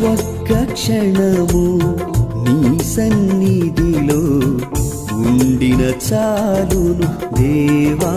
ఒక్క క్షణము నీ సన్నిధిలో ఉండిన చాలును దేవా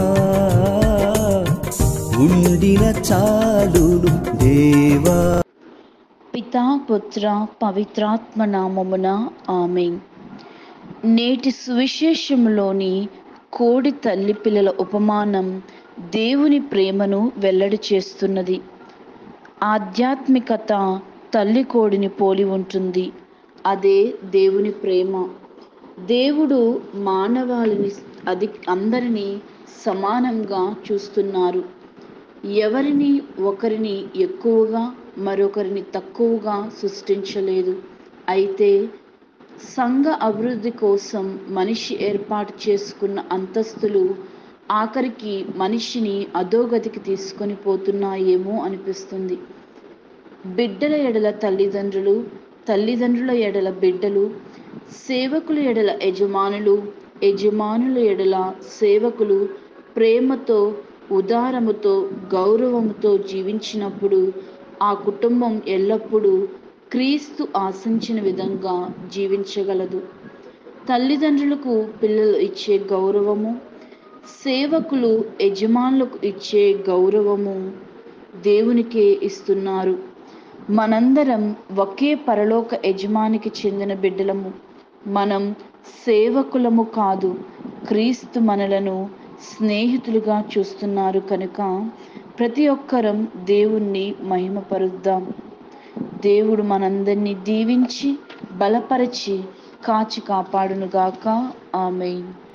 ఉండిన చాలును దేవా పితా పుత్ర పవిత్రాత్మ నామమున ఆమె నేటి సువిశేషములోని కోడి తల్లి పిల్లల ఉపమానం దేవుని ప్రేమను వెల్లడి చేస్తున్నది ఆధ్యాత్మికత తల్లి కోడిని పోలి ఉంటుంది అదే దేవుని ప్రేమ దేవుడు మానవాళిని అది అందరినీ సమానంగా చూస్తున్నారు ఎవరిని ఒకరిని ఎక్కువగా మరొకరిని తక్కువగా సృష్టించలేదు అయితే సంఘ అభివృద్ధి కోసం మనిషి ఏర్పాటు చేసుకున్న అంతస్తులు ఆఖరికి మనిషిని అధోగతికి తీసుకొని పోతున్నాయేమో అనిపిస్తుంది బిడ్డల ఎడల తల్లిదండ్రులు తల్లిదండ్రుల ఎడల బిడ్డలు సేవకుల ఎడల యజమానులు యజమానుల ఎడల సేవకులు ప్రేమతో ఉదారముతో గౌరవముతో జీవించినప్పుడు ఆ కుటుంబం ఎల్లప్పుడూ క్రీస్తు ఆశించిన విధంగా జీవించగలదు తల్లిదండ్రులకు పిల్లలు ఇచ్చే గౌరవము సేవకులు యజమానులకు ఇచ్చే గౌరవము దేవునికే ఇస్తున్నారు మనందరం ఒకే పరలోక యజమానికి చెందిన బిడ్డలము మనం సేవకులము కాదు క్రీస్తు మనలను స్నేహితులుగా చూస్తున్నారు కనుక ప్రతి ఒక్కరం దేవుణ్ణి మహిమపరుద్దాం దేవుడు మనందరినీ దీవించి బలపరిచి కాచి కాపాడునుగాక ఆమెన్